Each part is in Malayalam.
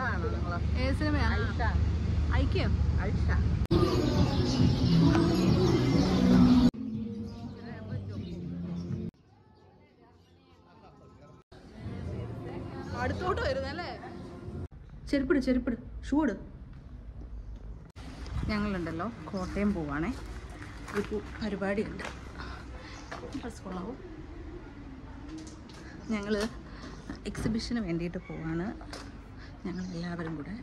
കാണോ നിങ്ങള് ഏത് സിനിമയാ ഐഷ ഐക്യം ഐഷ അടുത്തോട്ട് വരുന്നല്ലേ ചെരുപ്പിട് ചെരുപ്പിട് ഷൂട് ഞങ്ങളുണ്ടല്ലോ കോട്ടയം പോവാണേ ഒരു പരിപാടിയുണ്ട് ഡ്രസ് കൊള്ളാവും ഞങ്ങൾ എക്സിബിഷന് വേണ്ടിയിട്ട് പോവാണ് ഞങ്ങൾ എല്ലാവരും കൂടെ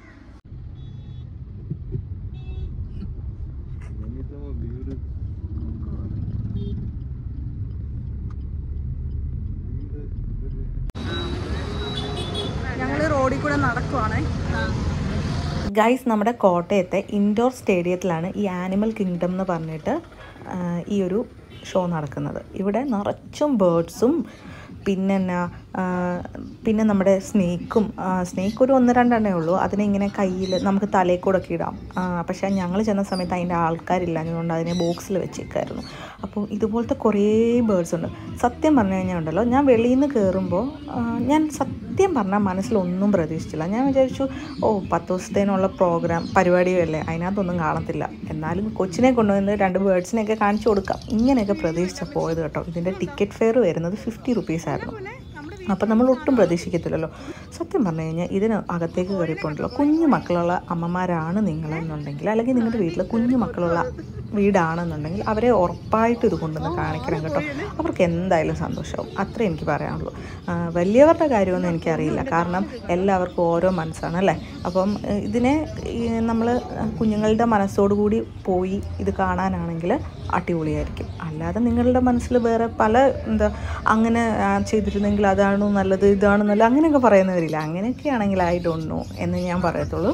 ഞങ്ങൾ റോഡിൽ കൂടെ നടക്കുവാണേ ഗൈസ് നമ്മുടെ കോട്ടയത്തെ ഇൻഡോർ സ്റ്റേഡിയത്തിലാണ് ഈ ആനിമൽ കിങ്ഡം എന്ന് പറഞ്ഞിട്ട് ആ, ഈ ഒരു ഷോ നടക്കുന്നത് ഇവിടെ നിറച്ചും ബേർഡ്സും പിന്നെ എന്നാ ആ, പിന്നെ നമ്മുടെ സ്നേക്കും സ്നേക്ക് ഒരു ഒന്ന് രണ്ടെണ്ണേ ഉള്ളൂ അതിനെ ഇങ്ങനെ കയ്യിൽ നമുക്ക് തലയിൽ കൂടെ ഒക്കെ ഇടാം ആ, പക്ഷേ ഞങ്ങൾ ചെന്ന സമയത്ത് അതിൻ്റെ ആൾക്കാരില്ല അതുകൊണ്ട് അതിനെ ബോക്സിൽ വെച്ചേക്കായിരുന്നു അപ്പോൾ ഇതുപോലത്തെ കുറേ ബേർഡ്സ് ഉണ്ട് സത്യം പറഞ്ഞു കഴിഞ്ഞാൽ ഉണ്ടല്ലോ ഞാൻ വെളിയിൽ നിന്ന് കയറുമ്പോൾ ഞാൻ സത്യം പറഞ്ഞാൽ മനസ്സിലൊന്നും പ്രതീക്ഷിച്ചില്ല ഞാൻ വിചാരിച്ചു ഓ പത്ത് ദിവസത്തേനുള്ള പ്രോഗ്രാം പരിപാടിയല്ലേ അതിനകത്തൊന്നും കാണത്തില്ല എന്നാലും കൊച്ചിനെ കൊണ്ടുവന്ന് രണ്ട് ബേർഡ്സിനെയൊക്കെ കാണിച്ചു കൊടുക്കാം ഇങ്ങനെയൊക്കെ പ്രതീക്ഷിച്ച പോയത് കേട്ടോ ഇതിൻ്റെ ടിക്കറ്റ് ഫെയർ വരുന്നത് ഫിഫ്റ്റി റുപ്പീസ് ആയിരുന്നു അപ്പം നമ്മൾ ഒട്ടും പ്രതീക്ഷിക്കത്തില്ലല്ലോ സത്യം പറഞ്ഞു കഴിഞ്ഞാൽ ഇതിന് അകത്തേക്ക് കയറിപ്പോണ്ടല്ലോ കുഞ്ഞു മക്കളുള്ള അമ്മമാരാണ് നിങ്ങളെന്നുണ്ടെങ്കിൽ അല്ലെങ്കിൽ നിങ്ങളുടെ വീട്ടിൽ കുഞ്ഞു മക്കളുള്ള വീടാണെന്നുണ്ടെങ്കിൽ അവരെ ഉറപ്പായിട്ട് ഇത് കൊണ്ടുവന്ന് കാണിക്കണം കേട്ടോ അവർക്ക് എന്തായാലും സന്തോഷമാവും അത്രേ എനിക്ക് പറയാനുള്ളൂ ആ, വലിയവരുടെ കാര്യമൊന്നും എനിക്കറിയില്ല കാരണം എല്ലാവർക്കും ഓരോ മനസ്സാണ് അല്ലേ അപ്പം ഏഹ്, ഇതിനെ നമ്മൾ കുഞ്ഞുങ്ങളുടെ മനസ്സോടുകൂടി പോയി ഇത് കാണാനാണെങ്കിൽ അടിപൊളിയായിരിക്കും അല്ലാതെ നിങ്ങളുടെ മനസ്സിൽ വേറെ പല എന്താ അങ്ങനെ ആ, ചെയ്തിരുന്നെങ്കിൽ അതാണ് നല്ലത് ഇതാണ് നല്ലത് അങ്ങനെയൊക്കെ പറയുന്നവരില്ല അങ്ങനെയൊക്കെ ആണെങ്കിൽ ഐ ഡോണ്ട് നോ എന്ന് ഞാൻ പറയത്തുള്ളൂ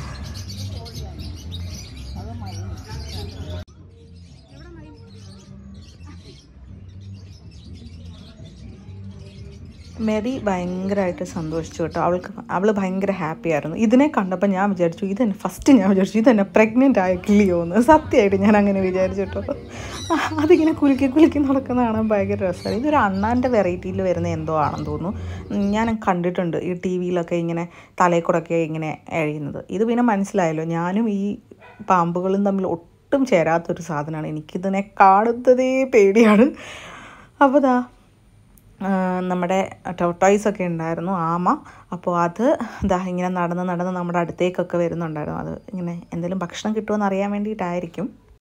മെറി ഭയങ്കരമായിട്ട് സന്തോഷിച്ചു കേട്ടോ അവൾക്ക് അവൾ ഭയങ്കര ഹാപ്പി ആയിരുന്നു ഇതിനെ കണ്ടപ്പോൾ ഞാൻ വിചാരിച്ചു ഇതെന്നെ ഫസ്റ്റ് ഞാൻ വിചാരിച്ചു ഇതെന്നെ പ്രഗ്നൻ്റ് ആയ കിളിയോ എന്ന് സത്യമായിട്ട് ഞാൻ അങ്ങനെ വിചാരിച്ചു കേട്ടോ അതിങ്ങനെ കുലുക്കി കുലുക്കി നടക്കുന്ന കാണാൻ ഭയങ്കര രസമാണ് ഇതൊരു അണ്ണാൻ്റെ വെറൈറ്റിയിൽ വരുന്ന എന്തോ ആണെന്ന് തോന്നുന്നു ഉം, ഞാൻ കണ്ടിട്ടുണ്ട് ഈ ടി വിയിലൊക്കെ ഇങ്ങനെ തലയിൽ കൂടെ ഒക്കെ ഇങ്ങനെ എഴിയുന്നത് ഇത് പിന്നെ മനസ്സിലായല്ലോ ഞാനും ഈ പാമ്പുകളും തമ്മിൽ ഒട്ടും ചേരാത്തൊരു സാധനമാണ് എനിക്കിതിനെ കാണുന്നതേ പേടിയാണ് അപ്പോൾ ദാ ആ, നമ്മുടെ ടോട്ടോയ്സ് ഒക്കെ ഉണ്ടായിരുന്നു ആമ അപ്പോൾ അത് ഇതാ ഇങ്ങനെ നടന്ന് നടന്ന് നമ്മുടെ അടുത്തേക്കൊക്കെ വരുന്നുണ്ടായിരുന്നു അത് ഇങ്ങനെ എന്തെങ്കിലും ഭക്ഷണം കിട്ടുമെന്ന് അറിയാൻ വേണ്ടിയിട്ടായിരിക്കും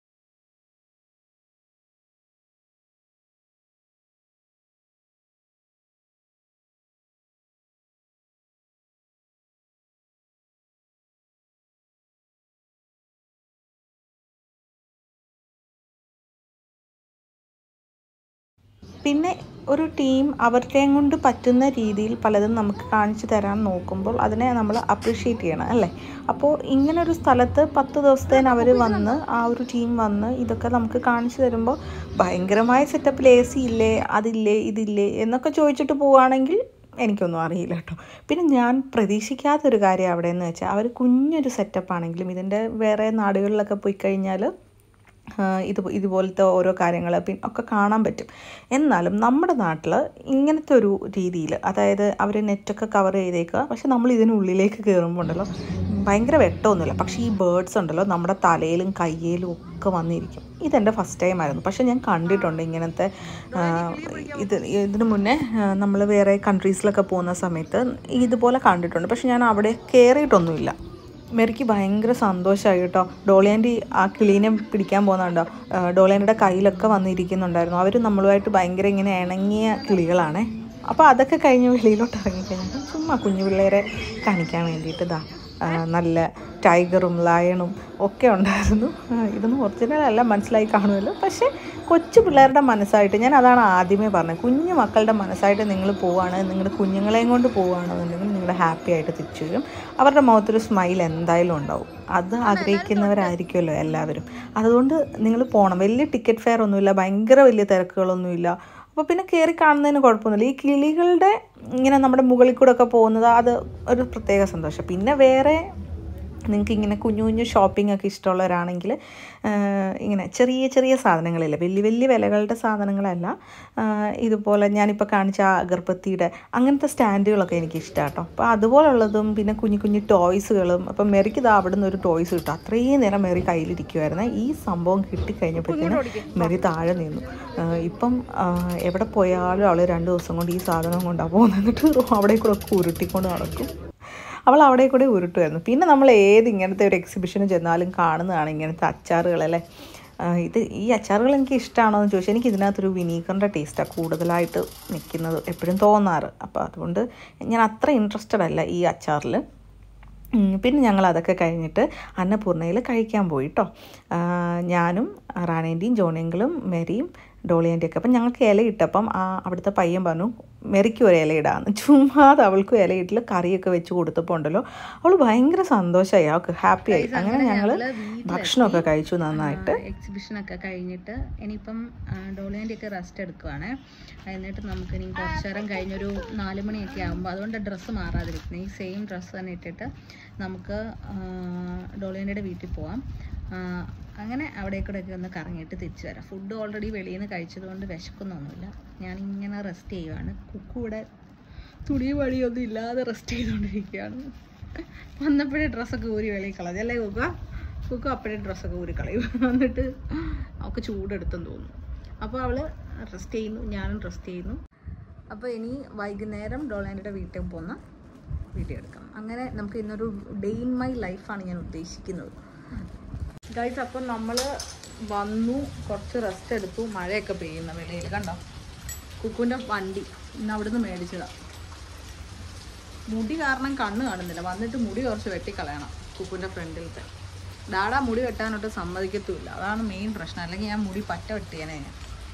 പിന്നെ ഒരു ടീം അവരുടെയും കൊണ്ട് പറ്റുന്ന രീതിയിൽ പലതും നമുക്ക് കാണിച്ചു തരാൻ നോക്കുമ്പോൾ അതിനെ നമ്മൾ അപ്രിഷ്യേറ്റ് ചെയ്യണം അല്ലേ അപ്പോൾ ഇങ്ങനെ ഒരു സ്ഥലത്ത് പത്ത് ദിവസത്തേന് അവർ വന്ന് ആ ഒരു ടീം വന്ന് ഇതൊക്കെ നമുക്ക് കാണിച്ചു തരുമ്പോൾ ഭയങ്കരമായ സെറ്റപ്പിൽ എ സി ഇല്ലേ അതില്ലേ ഇതില്ലേ എന്നൊക്കെ ചോദിച്ചിട്ട് പോവുകയാണെങ്കിൽ എനിക്കൊന്നും അറിയില്ല കേട്ടോ പിന്നെ ഞാൻ പ്രതീക്ഷിക്കാത്തൊരു കാര്യം അവിടെ എന്ന് വെച്ചാൽ അവർ കുഞ്ഞൊരു സെറ്റപ്പ് ആണെങ്കിലും ഇതിൻ്റെ വേറെ നാടുകളിലൊക്കെ പോയി കഴിഞ്ഞാൽ ആ, ഇത് ഇതുപോലത്തെ ഓരോ കാര്യങ്ങൾ പിന്നെ ഒക്കെ കാണാൻ പറ്റും എന്നാലും നമ്മുടെ നാട്ടിൽ ഇങ്ങനത്തെ ഒരു രീതിയിൽ അതായത് അവർ നെറ്റൊക്കെ കവർ ചെയ്തേക്കുക പക്ഷെ നമ്മൾ ഇതിനുള്ളിലേക്ക് കയറുമ്പോൾ ഉണ്ടല്ലോ ഭയങ്കര വെട്ടമൊന്നുമില്ല പക്ഷേ ഈ ബേർഡ്സ് ഉണ്ടല്ലോ നമ്മുടെ തലയിലും കയ്യിലും ഒക്കെ വന്നിരിക്കും ഇതെൻ്റെ ഫസ്റ്റ് ടൈം ആയിരുന്നു പക്ഷെ ഞാൻ കണ്ടിട്ടുണ്ട് ഇങ്ങനത്തെ ആ, ഇത് ഇതിന് മുന്നേ നമ്മൾ വേറെ കൺട്രീസിലൊക്കെ പോകുന്ന സമയത്ത് ഇതുപോലെ കണ്ടിട്ടുണ്ട് പക്ഷെ ഞാൻ അവിടെ കയറിയിട്ടൊന്നുമില്ല മെറിക്ക് ഭയങ്കര സന്തോഷമായി കേട്ടോ ഡോളിയാൻറ്റി ആ കിളീനെ പിടിക്കാൻ പോകുന്നുണ്ടോ ഡോളിയാൻറ്റിയുടെ കയ്യിലൊക്കെ വന്നിരിക്കുന്നുണ്ടായിരുന്നു അവർ നമ്മളുമായിട്ട് ഭയങ്കര ഇങ്ങനെ ഇണങ്ങിയ കിളികളാണേ അപ്പോൾ അതൊക്കെ കഴിഞ്ഞ് വെളിയിലോട്ട് ഇറങ്ങിക്കഴിഞ്ഞാൽ ചുമ്മാ കുഞ്ഞു പിള്ളേരെ കാണിക്കാൻ വേണ്ടിയിട്ട് ഇതാ ആ, നല്ല ടൈഗറും ലയണും ഒക്കെ ഉണ്ടായിരുന്നു ആ, ഇതൊന്നും ഒറിജിനൽ അല്ല മനസ്സിലായി കാണുമല്ലോ പക്ഷേ കൊച്ചു പിള്ളേരുടെ മനസ്സായിട്ട് ഞാൻ അതാണ് ആദ്യമേ പറഞ്ഞത് കുഞ്ഞു മക്കളുടെ മനസ്സായിട്ട് നിങ്ങൾ പോവുകയാണ് നിങ്ങളുടെ കുഞ്ഞുങ്ങളെയും കൊണ്ട് പോവുകയാണെന്നുണ്ടെങ്കിൽ നിങ്ങൾ ഹാപ്പി ആയിട്ട് തിരിച്ചു വരും അവരുടെ മുഖത്തൊരു സ്മൈൽ എന്തായാലും ഉണ്ടാവും അത് ആഗ്രഹിക്കുന്നവരായിരിക്കുമല്ലോ എല്ലാവരും അതുകൊണ്ട് നിങ്ങൾ പോകണം വലിയ ടിക്കറ്റ് ഫെയർ ഒന്നുമില്ല ഭയങ്കര വലിയ തിരക്കുകളൊന്നുമില്ല അപ്പോൾ പിന്നെ കയറി കാണുന്നതിന് കുഴപ്പമൊന്നുമില്ല ഈ കിളികളുടെ ഇങ്ങനെ നമ്മുടെ മുകളിൽ കൂടെ ഒക്കെ പോകുന്നത് അത് ഒരു പ്രത്യേക സന്തോഷം പിന്നെ വേറെ നിങ്ങൾക്ക് ഇങ്ങനെ കുഞ്ഞു കുഞ്ഞു ഷോപ്പിംഗ് ഒക്കെ ഇഷ്ടമുള്ളവരാണെങ്കിൽ ആ, ഇങ്ങനെ ചെറിയ ചെറിയ സാധനങ്ങളില്ല വലിയ വലിയ വിലകളുടെ സാധനങ്ങളല്ല ആ, ഇതുപോലെ ഞാനിപ്പോൾ കാണിച്ച ആ അഗർബത്തിയുടെ അങ്ങനത്തെ സ്റ്റാൻഡുകളൊക്കെ എനിക്ക് ഇഷ്ടമാണ് കേട്ടോ അപ്പോൾ അതുപോലുള്ളതും പിന്നെ കുഞ്ഞു കുഞ്ഞു ടോയ്സുകളും അപ്പം മെറിക്ക് ഇതാ അവിടെ നിന്ന് ഒരു ടോയ്സ് കിട്ടും അത്രയും നേരം മെറി കയ്യിലിരിക്കുമായിരുന്നു ഈ സംഭവം കിട്ടിക്കഴിഞ്ഞപ്പോഴത്തേനും മെറി താഴെ നിന്നു ആ, ഇപ്പം ആ, എവിടെ പോയാലും അവൾ രണ്ട് ദിവസം കൊണ്ട് ഈ സാധനം കൊണ്ടാണ് പോകുന്നത് എന്നിട്ട് അവിടെ കൂടെ ഒക്കെ ഉരുട്ടിക്കൊണ്ട് നടക്കും അവൾ അവിടെ കൂടെ ഉരുട്ടുമായിരുന്നു പിന്നെ നമ്മൾ ഏത് ഇങ്ങനത്തെ ഒരു എക്സിബിഷന് ചെന്നാലും കാണുന്നതാണ് ഇങ്ങനത്തെ അച്ചാറുകളല്ലേ ആ, ഇത് ഈ അച്ചാറുകൾ എനിക്ക് ഇഷ്ടമാണോ എന്ന് ചോദിച്ചാൽ എനിക്ക് ഇതിനകത്തൊരു വിനീഗറിൻ്റെ ടേസ്റ്റാണ് കൂടുതലായിട്ട് നിൽക്കുന്നത് എപ്പോഴും തോന്നാറ് അപ്പോൾ അതുകൊണ്ട് ഞാൻ അത്ര ഇൻട്രസ്റ്റഡ് അല്ല ഈ അച്ചാറിൽ ഉം, പിന്നെ ഞങ്ങൾ അതൊക്കെ കഴിഞ്ഞിട്ട് അന്നപൂർണയിൽ കഴിക്കാൻ പോയി കേട്ടോ ഞാനും റാണേൻ്റെയും ജോണിയങ്കളും മെരിയും ഡോളിയൻ്റെയൊക്കെ അപ്പം ഞങ്ങൾക്ക് ഇല ഇട്ടപ്പം ആ അവിടുത്തെ പയ്യൻ പറഞ്ഞു മെറിക്കും ഒരു ഇല ഇടാന്ന് ചുമ്മാതെ അവൾക്കും ഇല ഇട്ടിൽ കറിയൊക്കെ വെച്ച് കൊടുത്തപ്പോൾ ഉണ്ടല്ലോ അവൾ ഭയങ്കര സന്തോഷമായി അവൾക്ക് ഹാപ്പിയായി അങ്ങനെ ഞങ്ങൾ ഭക്ഷണമൊക്കെ കഴിച്ചു നന്നായിട്ട് എക്സിബിഷനൊക്കെ കഴിഞ്ഞിട്ട് ഇനിയിപ്പം ഡോളിയാൻ്റെ ഒക്കെ റെസ്റ്റ് എടുക്കുവാണ് എന്നിട്ട് നമുക്ക് ഇനി കുറച്ച് നേരം കഴിഞ്ഞൊരു നാല് മണിയൊക്കെ ആകുമ്പോൾ അതുകൊണ്ട് ഡ്രസ്സ് മാറാതിരിക്കുന്നത് ഈ സെയിം ഡ്രസ്സ് തന്നെ ഇട്ടിട്ട് നമുക്ക് ഡോളിയാൻ്റെ വീട്ടിൽ പോവാം ആ, അങ്ങനെ അവിടെ കൂടെ ഒക്കെ ഒന്ന് കറങ്ങിയിട്ട് തിരിച്ചു വരാം ഫുഡ് ഓൾറെഡി വെളിയിൽ നിന്ന് കഴിച്ചതുകൊണ്ട് വിശക്കുന്നൊന്നുമില്ല ഞാനിങ്ങനെ റെസ്റ്റ് ചെയ്യുവാണ് കുക്കു ഇവിടെ തുണി വഴിയൊന്നും ഇല്ലാതെ റെസ്റ്റ് ചെയ്തുകൊണ്ടിരിക്കുകയാണ് വന്നപ്പോഴേ ഡ്രസ്സൊക്കെ ഊരി വെളിയിൽ കളഞ്ഞു അല്ലേ കുക്ക കുക്ക അപ്പോഴേ ഡ്രസ്സൊക്കെ ഊരി കളയും എന്നിട്ട് അവൾക്ക് ചൂടെടുത്തെന്ന് തോന്നുന്നു അപ്പോൾ അവൾ റെസ്റ്റ് ചെയ്യുന്നു ഞാനും റെസ്റ്റ് ചെയ്യുന്നു അപ്പോൾ ഇനി വൈകുന്നേരം ഡോളാൻഡിയുടെ വീട്ടിൽ പോകുന്ന വീഡിയോ എടുക്കാം അങ്ങനെ നമുക്ക് ഇന്നൊരു ഡേ ഇൻ മൈ ലൈഫാണ് ഞാൻ ഉദ്ദേശിക്കുന്നത് ഗൈസ് അപ്പം നമ്മൾ വന്നു കുറച്ച് റെസ്റ്റ് എടുത്തു മഴയൊക്കെ പെയ്യുന്ന വെളിയിൽ കണ്ടോ കുക്കുവിൻ്റെ വണ്ടി ഇന്ന് അവിടുന്ന് മേടിച്ചതാണ് മുടി കാരണം കണ്ണ് കാണുന്നില്ല വന്നിട്ട് മുടി കുറച്ച് വെട്ടിക്കളയണം കുക്കുവിൻ്റെ ഫ്രണ്ടിലത്തെ ഡാഡാ മുടി വെട്ടാനൊട്ട് സമ്മതിക്കത്തുമില്ല അതാണ് മെയിൻ പ്രശ്നം അല്ലെങ്കിൽ ഞാൻ മുടി പറ്റ വെട്ടിയേനെ ഞാൻ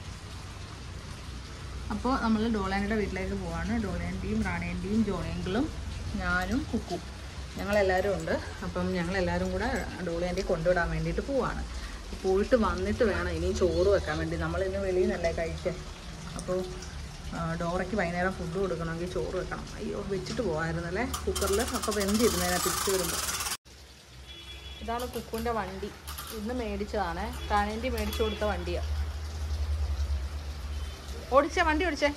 അപ്പോൾ നമ്മൾ ഡോളാൻഡിയുടെ വീട്ടിലേക്ക് പോവാണ് ഡോളാൻ്റെയും റാണേൻ്റെയും ജോണിയങ്കിളും ഞാനും കുക്കും ഞങ്ങളെല്ലാവരും ഉണ്ട് അപ്പം ഞങ്ങളെല്ലാവരും കൂടെ ഡോളിയാൻ്റെ കൊണ്ടുവിടാൻ വേണ്ടിയിട്ട് പോവാണ് പോയിട്ട് വന്നിട്ട് വേണം ഇനി ചോറ് വെക്കാൻ വേണ്ടി നമ്മളിന്ന് വെളിയിൽ നിന്നല്ലേ കഴിക്കാൻ അപ്പോൾ ആ, ഡോറയ്ക്ക് വൈകുന്നേരം ഫുഡ് കൊടുക്കണമെങ്കിൽ ചോറ് വെക്കണം അയ്യോ വെച്ചിട്ട് പോകാമായിരുന്നല്ലേ കുക്കറിൽ അപ്പോൾ വെന്തിരുന്നതിനെ തിരിച്ച് വരുമ്പോൾ ഇതാണ് കുക്കുവിൻ്റെ വണ്ടി ഇന്ന് മേടിച്ചതാണ് റാണേൻ്റെ മേടിച്ചു കൊടുത്ത വണ്ടിയാണ് ഓടിച്ചേ വണ്ടി ഓടിച്ചേ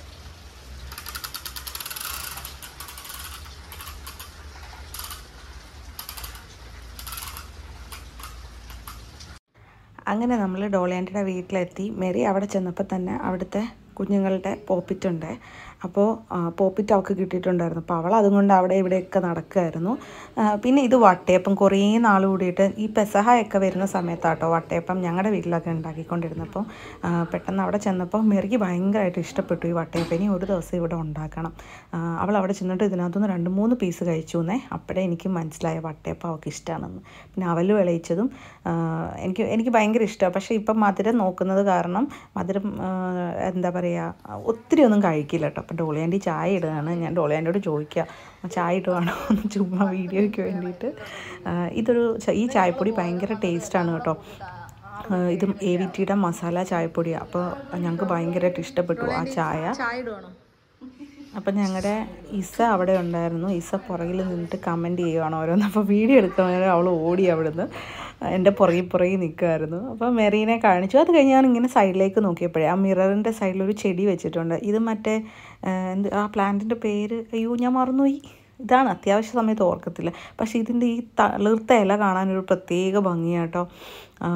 അങ്ങനെ നമ്മൾ ഡോളിയാൻറ്റിയുടെ വീട്ടിലെത്തി മെറി അവിടെ ചെന്നപ്പോൾ തന്നെ അവിടുത്തെ കുഞ്ഞുങ്ങളുടെ പോപ്പിറ്റുണ്ട് അപ്പോൾ പോപ്പിറ്റ് അവൾക്ക് കിട്ടിയിട്ടുണ്ടായിരുന്നു അപ്പോൾ അവൾ അതുകൊണ്ട് അവിടെ ഇവിടെയൊക്കെ നടക്കുമായിരുന്നു ആ, പിന്നെ ഇത് വട്ടയപ്പം കുറേ നാൾ കൂടിയിട്ട് ഈ പെസഹയൊക്കെ വരുന്ന സമയത്താട്ടോ വട്ടയപ്പം ഞങ്ങളുടെ വീട്ടിലൊക്കെ ഉണ്ടാക്കിക്കൊണ്ടിരുന്നപ്പോൾ ആ, പെട്ടെന്ന് അവിടെ ചെന്നപ്പോൾ മെറിക്ക് ഭയങ്കരമായിട്ട് ഇഷ്ടപ്പെട്ടു ഈ വട്ടയപ്പം ഇനി ഒരു ദിവസം ഇവിടെ ഉണ്ടാക്കണം ആ, അവൾ അവിടെ ചെന്നിട്ട് ഇതിനകത്തുനിന്ന് രണ്ട് മൂന്ന് പീസ് കഴിച്ചു എന്നേ അപ്പോഴേ എനിക്ക് മനസ്സിലായ വട്ടയപ്പം അവൾക്ക് ഇഷ്ടമാണെന്ന് പിന്നെ അവൽ വിളയിച്ചതും ആ, എനിക്ക് എനിക്ക് ഭയങ്കര ഇഷ്ടമാണ് പക്ഷേ ഇപ്പം മധുരം നോക്കുന്നത് കാരണം മധുരം ആ, എന്താ പറയുക ഒത്തിരി ഒന്നും കഴിക്കില്ല കേട്ടോ അപ്പം ഡോളിയാൻ്റെ ചായ ഇടുകയാണ് ഞാൻ ഡോളിയാൻ്റെയോട് ചോദിക്കുക ചായ ഇടുവാണോ എന്ന് ചുമ്മാ വീഡിയോയ്ക്ക് വേണ്ടിയിട്ട് ആ, ഇതൊരു ച- ഈ ചായപ്പൊടി ഭയങ്കര ടേസ്റ്റാണ് കേട്ടോ ആ, ഇത് എ വി ടിയുടെ മസാല ചായപ്പൊടിയാണ് അപ്പോൾ ഞങ്ങൾക്ക് ഭയങ്കരമായിട്ട് ഇഷ്ടപ്പെട്ടു ആ ചായ ചായ ഇടുവാണോ അപ്പം ഞങ്ങളുടെ ഇസ അവിടെ ഉണ്ടായിരുന്നു ഇസ പുറകിൽ നിന്നിട്ട് കമൻറ്റ് ചെയ്യുവാണ് ഓരോന്ന് അപ്പോൾ വീഡിയോ എടുക്കാൻ നേരം അവൾ ഓടി അവിടുന്ന് എൻ്റെ പുറകിൽ പുറകിൽ നിൽക്കുമായിരുന്നു അപ്പോൾ മെറീനെ കാണിച്ചു അത് കഴിഞ്ഞ് ഞാൻ ഇങ്ങനെ സൈഡിലേക്ക് നോക്കിയപ്പോഴേ ആ മിററിൻ്റെ സൈഡിലൊരു ചെടി വെച്ചിട്ടുണ്ട് ഇത് മറ്റേ ആ, എന്ത് ആ പ്ലാന്റിൻ്റെ പേര് അയ്യോ ഞാൻ മറന്നുപോയി ഇതാണ് അത്യാവശ്യ സമയത്ത് ഓർക്കത്തില്ല പക്ഷേ ഇതിൻ്റെ ഈ തളിർത്ത ഇല കാണാനൊരു പ്രത്യേക ഭംഗിയാട്ടോ ആ,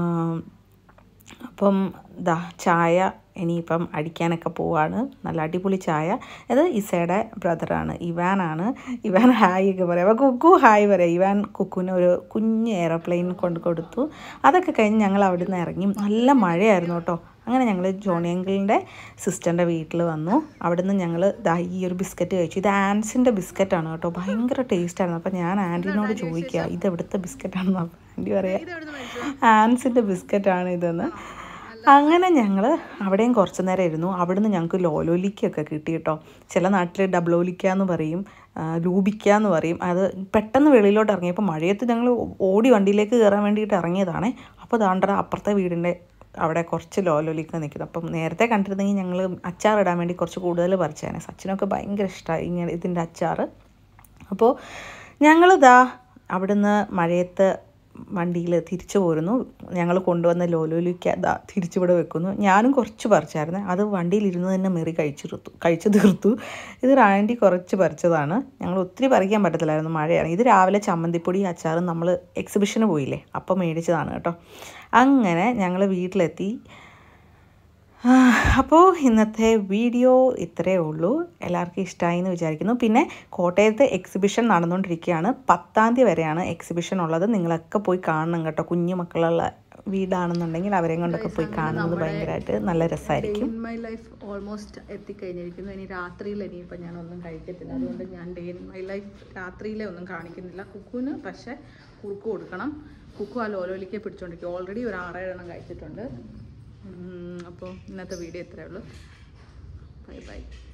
അപ്പം ദാ ചായ ഇനിയിപ്പം അടിക്കാനൊക്കെ പോവാണ് നല്ല അടിപൊളി ചായ ഇത് ഇസയുടെ ബ്രദറാണ് ഇവാനാണ് ഇവാൻ ഹായ് ഒക്കെ പറയാം അപ്പോൾ കുക്കു ഹായ് പറയാം ഇവാൻ കുക്കുവിന് ഒരു കുഞ്ഞ് എയർപ്ലെയിൻ കൊണ്ട് കൊടുത്തു അതൊക്കെ കഴിഞ്ഞ് ഞങ്ങൾ അവിടെ നിന്ന് ഇറങ്ങി നല്ല മഴയായിരുന്നു കേട്ടോ അങ്ങനെ ഞങ്ങൾ ജോണി അങ്കിളിൻ്റെ സിസ്റ്ററിൻ്റെ വീട്ടിൽ വന്നു അവിടുന്ന് ഞങ്ങൾ ദാ ഈ ഒരു ബിസ്ക്കറ്റ് കഴിച്ചു ഇത് ആൻസിൻ്റെ ബിസ്ക്കറ്റാണ് കേട്ടോ ഭയങ്കര ടേസ്റ്റായിരുന്നു അപ്പോൾ ഞാൻ ആൻറ്റീനോട് ചോദിക്കുക ഇത് എവിടുത്തെ ബിസ്ക്കറ്റാണെന്ന് അപ്പോൾ ആൻറ്റി പറയാം ആൻസിൻ്റെ ബിസ്ക്കറ്റാണ് ഇതെന്ന് അങ്ങനെ ഞങ്ങൾ അവിടെയും കുറച്ച് നേരം ഇരുന്നു അവിടുന്ന് ഞങ്ങൾക്ക് ലോലോലിക്കൊക്കെ കിട്ടി കേട്ടോ ചില നാട്ടിൽ ഡബ്ലോലിക്ക എന്ന് പറയും ആ, ലൂബിക്ക എന്ന് പറയും അത് പെട്ടെന്ന് വെളിയിലോട്ട് ഇറങ്ങിയപ്പോൾ മഴയത്ത് ഞങ്ങൾ ഓടി വണ്ടിയിലേക്ക് കയറാൻ വേണ്ടിയിട്ട് ഇറങ്ങിയതാണേ അപ്പോൾ ദാണ്ടറ അപ്പുറത്തെ വീടിൻ്റെ അവിടെ കുറച്ച് ലോലോലിക്ക നിൽക്കുന്നു അപ്പം നേരത്തെ കണ്ടിരുന്നെങ്കിൽ ഞങ്ങൾ അച്ചാറിടാൻ വേണ്ടി കുറച്ച് കൂടുതൽ പറിച്ചേനെ സച്ചിനൊക്കെ ഭയങ്കര ഇഷ്ടമായി ഇങ്ങനെ ഇതിൻ്റെ അച്ചാറ് അപ്പോൾ ഞങ്ങളിതാ അവിടുന്ന് മഴയത്ത് വണ്ടിയിൽ തിരിച്ചു പോരുന്നു ഞങ്ങൾ കൊണ്ടുവന്ന ലോലോലിക്ക അതാ തിരിച്ചിവിടെ വെക്കുന്നു ഞാനും കുറച്ച് പറിച്ചായിരുന്നു അത് വണ്ടിയിലിരുന്ന് തന്നെ മെറി കഴിച്ചു തീർത്തു കഴിച്ചു തീർത്തു ഇത് റാൻഡി കുറച്ച് പറിച്ചതാണ് ഞങ്ങൾ ഒത്തിരി പറിക്കാൻ പറ്റത്തില്ലായിരുന്നു മഴയാണ് ഇത് രാവിലെ ചമ്മന്തിപ്പൊടി അച്ചാറും നമ്മൾ എക്സിബിഷന് പോയില്ലേ അപ്പം മേടിച്ചതാണ് കേട്ടോ അങ്ങനെ ഞങ്ങൾ വീട്ടിലെത്തി അപ്പോൾ ഇന്നത്തെ വീഡിയോ ഇത്രയേ ഉള്ളൂ എല്ലാവർക്കും ഇഷ്ടമായി എന്ന് വിചാരിക്കുന്നു പിന്നെ കോട്ടയത്ത് എക്സിബിഷൻ നടന്നുകൊണ്ടിരിക്കുകയാണ് പത്താം തീയതി വരെയാണ് എക്സിബിഷൻ ഉള്ളത് നിങ്ങളൊക്കെ പോയി കാണണം കേട്ടോ കുഞ്ഞു മക്കളുള്ള വീടാണെന്നുണ്ടെങ്കിൽ അവരെയും കൊണ്ടൊക്കെ പോയി കാണുന്നത് ഭയങ്കരമായിട്ട് നല്ല രസമായിരിക്കും ഇൻ മൈ ലൈഫ് ഓൾമോസ്റ്റ് എത്തിക്കഴിഞ്ഞിരിക്കുന്നു ഇനി രാത്രിയിൽ ഇനിയിപ്പോൾ ഞാൻ ഒന്നും കഴിക്കത്തില്ല അതുകൊണ്ട് ഞാൻ ഡേ ഇൻ മൈ ലൈഫ് രാത്രിയിലെ ഒന്നും കാണിക്കുന്നില്ല കുക്കുവിന് പക്ഷേ കുറുക്ക് കൊടുക്കണം കുക്കു ആ ലോലോലിക്കെ പിടിച്ചോണ്ടിരിക്കും ഓൾറെഡി ഒരു ആറേഴെണ്ണം കഴിച്ചിട്ടുണ്ട് അപ്പോൾ ഇന്നത്തെ വീഡിയോ ഇത്രയേ ഉള്ളൂ ബൈ ബൈ